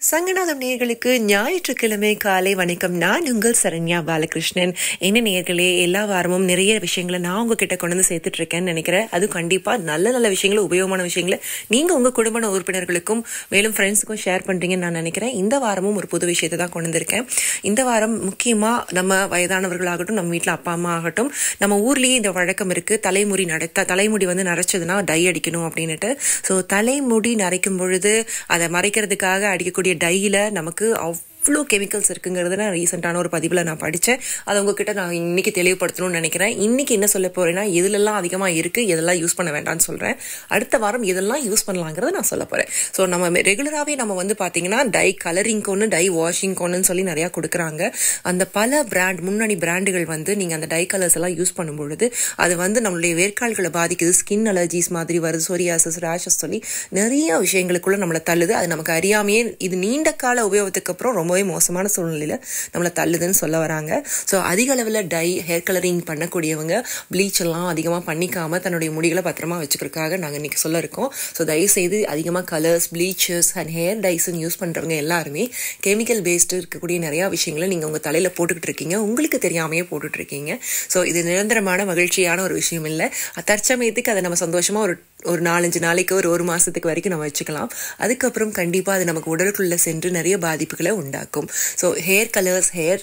சங்கநாதம் நேர்களுக்கு ஞாயிற்றுக்கிழமை காலை வணக்கம் நான் உங்கள் சரண்யா பாலகிருஷ்ணன் என்ன நேர்களே எல்லா வாரமும் நிறைய விஷயங்களை நான் உங்ககிட்ட கொண்டு வந்து சேர்த்துட்டு இருக்கேன்னு நினைக்கிறேன் அது கண்டிப்பா நல்ல நல்ல விஷயங்களை உபயோகமான விஷயங்களை நீங்க உங்க குடும்ப உறுப்பினர்களுக்கும் மேலும் ஃப்ரெண்ட்ஸுக்கும் ஷேர் பண்றீங்கன்னு நான் நினைக்கிறேன் இந்த வாரமும் ஒரு புது விஷயத்தை தான் கொண்டு வந்திருக்கேன் இந்த வாரம் முக்கியமா நம்ம வயதானவர்களாகட்டும் நம்ம வீட்டில் அப்பா அம்மா ஆகட்டும் நம்ம ஊர்லயே இந்த வழக்கம் இருக்கு தலைமுடி நடத்த தலைமுடி வந்து நரைச்சதுன்னா டை அடிக்கணும் அப்படின்னுட்டு ஸோ தலைமுடி நரைக்கும் பொழுது அதை மறைக்கிறதுக்காக அடிக்கக்கூடிய டையில நமக்கு அவ்வளோ கெமிக்கல்ஸ் இருக்குங்கிறத நான் ரீசெண்டான ஒரு பதிவில் நான் படித்தேன் அதை உங்ககிட்ட நான் இன்னைக்கு தெளிவுபடுத்தணும்னு நினைக்கிறேன் இன்னைக்கு என்ன சொல்ல போறேன்னா எதுலெல்லாம் அதிகமாக இருக்கு எதெல்லாம் யூஸ் பண்ண வேண்டாம்னு சொல்றேன் அடுத்த வாரம் எதெல்லாம் யூஸ் பண்ணலாங்கிறத நான் சொல்ல போறேன் ஸோ நம்ம ரெகுலராகவே நம்ம வந்து பார்த்தீங்கன்னா டை கலரிங் ஒன்று டை வாஷிங் ஒன்றுன்னு சொல்லி நிறையா கொடுக்குறாங்க அந்த பல பிராண்ட் முன்னணி பிராண்டுகள் வந்து நீங்கள் அந்த டை கலர்ஸ் எல்லாம் யூஸ் பண்ணும்பொழுது அது வந்து நம்மளுடைய வேர்க்கால்களை பாதிக்குது ஸ்கின் அலர்ஜிஸ் மாதிரி வருது சொரியாசஸ் ரேஷஸ் சொல்லி நிறைய விஷயங்களுக்குள்ள நம்மளை தள்ளுது அது நமக்கு அறியாமையே இது நீண்ட கால உபயோகத்துக்கு அப்புறம் ரொம்பவே மோசமான சூழ்நிலையில நம்மளை தள்ளுதுன்னு சொல்ல வராங்க ஸோ அதிக அளவில் டை ஹேர் கலரிங் பண்ணக்கூடியவங்க ப்ளீச் எல்லாம் அதிகமாக பண்ணிக்காம தன்னுடைய முடிகளை பத்திரமா வச்சுக்கிறதுக்காக நாங்கள் இன்னைக்கு சொல்ல இருக்கோம் ஸோ தயவுசெய்து அதிகமாக கலர்ஸ் ப்ளீச்சஸ் அண்ட் ஹேர் டைஸ்ன்னு யூஸ் பண்ணுறவங்க எல்லாருமே கெமிக்கல் பேஸ்டு இருக்கக்கூடிய நிறையா விஷயங்களை நீங்கள் உங்கள் தலையில் போட்டுக்கிட்டு இருக்கீங்க உங்களுக்கு தெரியாமையே போட்டுட்டு இருக்கீங்க ஸோ இது நிரந்தரமான மகிழ்ச்சியான ஒரு விஷயம் இல்லை தற்சமயத்துக்கு அதை நம்ம சந்தோஷமாக ஒரு ஒரு நாலஞ்சு நாளைக்கு ஒரு ஒரு மாதத்துக்கு வரைக்கும் நம்ம வச்சுக்கலாம் அதுக்கப்புறம் கண்டிப்பாக அது நமக்கு உடலுக்குள்ளே சென்று நிறைய பாதிப்புகளை உண்டாக்கும் so hair colours hair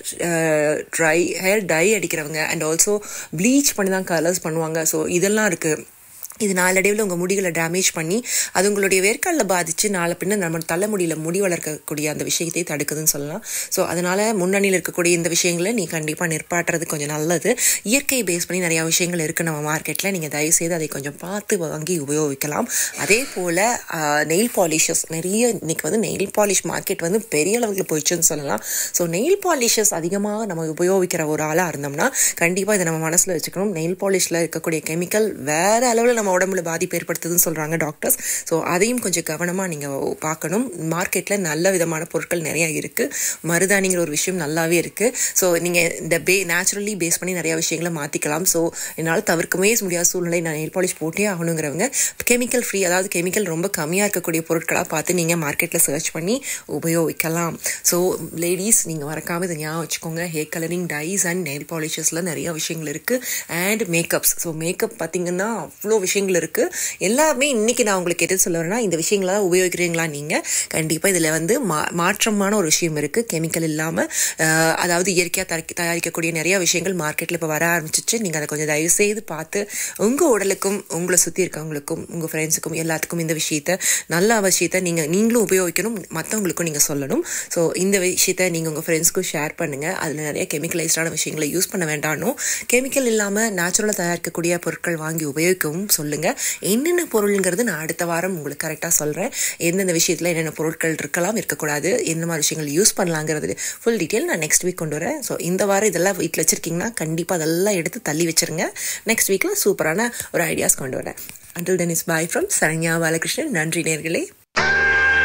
dry hair dye அடிக்கிறவங்க அண்ட் ஆல்சோ ப்ளீச் பண்ணி தான் கலர்ஸ் பண்ணுவாங்க ஸோ இதெல்லாம் இருக்குது இது நாளடைவில் உங்கள் முடிகளை டேமேஜ் பண்ணி அது உங்களுடைய வேர்க்காலில் பாதித்து நாளை பின்ன நம்ம தலைமுடியில் முடி வளர்க்கக்கூடிய அந்த விஷயத்தை தடுக்குதுன்னு சொல்லலாம் ஸோ அதனால் முன்னணியில் இருக்கக்கூடிய இந்த விஷயங்களை நீ கண்டிப்பாக நிற்பாட்டுறது கொஞ்சம் நல்லது இயற்கை பேஸ் பண்ணி நிறையா விஷயங்கள் இருக்குது நம்ம மார்க்கெட்டில் நீங்கள் தயவுசெய்து அதை கொஞ்சம் பார்த்து வாங்கி உபயோகிக்கலாம் அதே போல் நெயில் பாலிஷஸ் நிறைய இன்னைக்கு வந்து நெயில் பாலிஷ் மார்க்கெட் வந்து பெரிய அளவுக்கு போயிடுச்சுன்னு சொல்லலாம் ஸோ நெயில் பாலிஷஸ் அதிகமாக நம்ம உபயோகிக்கிற ஒரு ஆளாக இருந்தோம்னா கண்டிப்பாக இதை நம்ம மனசில் வச்சுக்கணும் நெயில் பாலிஷில் இருக்கக்கூடிய கெமிக்கல் வேறு அளவில் நம்ம நம்ம உடம்புல பாதிப்பு ஏற்படுத்துதுன்னு சொல்கிறாங்க டாக்டர்ஸ் ஸோ அதையும் கொஞ்சம் கவனமாக நீங்கள் பார்க்கணும் மார்க்கெட்டில் நல்ல விதமான பொருட்கள் நிறையா இருக்குது மருதாணிங்கிற ஒரு விஷயம் நல்லாவே இருக்குது ஸோ நீங்கள் இந்த பே நேச்சுரலி பேஸ் பண்ணி நிறையா விஷயங்களை மாற்றிக்கலாம் ஸோ என்னால் தவிர்க்கவே முடியாத சூழ்நிலை நான் நெயில் பாலிஷ் போட்டே ஆகணுங்கிறவங்க கெமிக்கல் ஃப்ரீ அதாவது கெமிக்கல் ரொம்ப கம்மியாக இருக்கக்கூடிய பொருட்களாக பார்த்து நீங்கள் மார்க்கெட்டில் சர்ச் பண்ணி உபயோகிக்கலாம் ஸோ லேடிஸ் நீங்கள் மறக்காமல் இதை ஞாபகம் வச்சுக்கோங்க hair colouring dyes and nail பாலிஷஸில் நிறையா விஷயங்கள் இருக்குது அண்ட் மேக்கப்ஸ் ஸோ மேக்கப் பார்த்தீங்கன்னா அவ்வளோ விஷயம் விஷயங்கள் இருக்கு எல்லாமே இன்னைக்கு நான் உங்களுக்கு எது சொல்ல வரேன்னா இந்த விஷயங்களெல்லாம் உபயோகிக்கிறீங்களா நீங்க கண்டிப்பா இதுல வந்து மா மாற்றமான ஒரு விஷயம் இருக்கு கெமிக்கல் இல்லாம அதாவது இயற்கையா தயாரிக்கக்கூடிய நிறைய விஷயங்கள் மார்க்கெட்ல இப்ப வர ஆரம்பிச்சிச்சு நீங்க அதை கொஞ்சம் தயவு செய்து பார்த்து உங்க உடலுக்கும் உங்களை சுத்தி இருக்கவங்களுக்கும் உங்க ஃப்ரெண்ட்ஸுக்கும் எல்லாத்துக்கும் இந்த விஷயத்த நல்ல விஷயத்த நீங்க நீங்களும் உபயோகிக்கணும் மற்றவங்களுக்கும் நீங்க சொல்லணும் ஸோ இந்த விஷயத்த நீங்க உங்க ஃப்ரெண்ட்ஸ்க்கும் ஷேர் பண்ணுங்க அதுல நிறைய கெமிக்கலைஸ்டான விஷயங்களை யூஸ் பண்ண வேண்டாம் கெமிக்கல் இல்லாம நேச்சுரலா தயாரிக்கக்கூடிய பொருட்கள் வாங்கி உபயோகிக்கவும் சொல்லுங்க என்னென்ன பொருளுங்கிறது நான் அடுத்த வாரம் உங்களுக்கு கரெக்டாக சொல்கிறேன் எந்தெந்த விஷயத்தில் என்னென்ன பொருட்கள் இருக்கலாம் இருக்கக்கூடாது என்ன மாதிரி விஷயங்கள் யூஸ் பண்ணலாங்கிறது ஃபுல் டீட்டெயில் நான் நெக்ஸ்ட் வீக் கொண்டு வரேன் ஸோ இந்த வாரம் இதெல்லாம் வீட்டில் வச்சிருக்கீங்கன்னா கண்டிப்பாக அதெல்லாம் எடுத்து தள்ளி வச்சிருங்க நெக்ஸ்ட் வீக்கில் சூப்பரான ஒரு ஐடியாஸ் கொண்டு வரேன் until then is bye from Saranya Balakrishnan நன்றி நேர்களே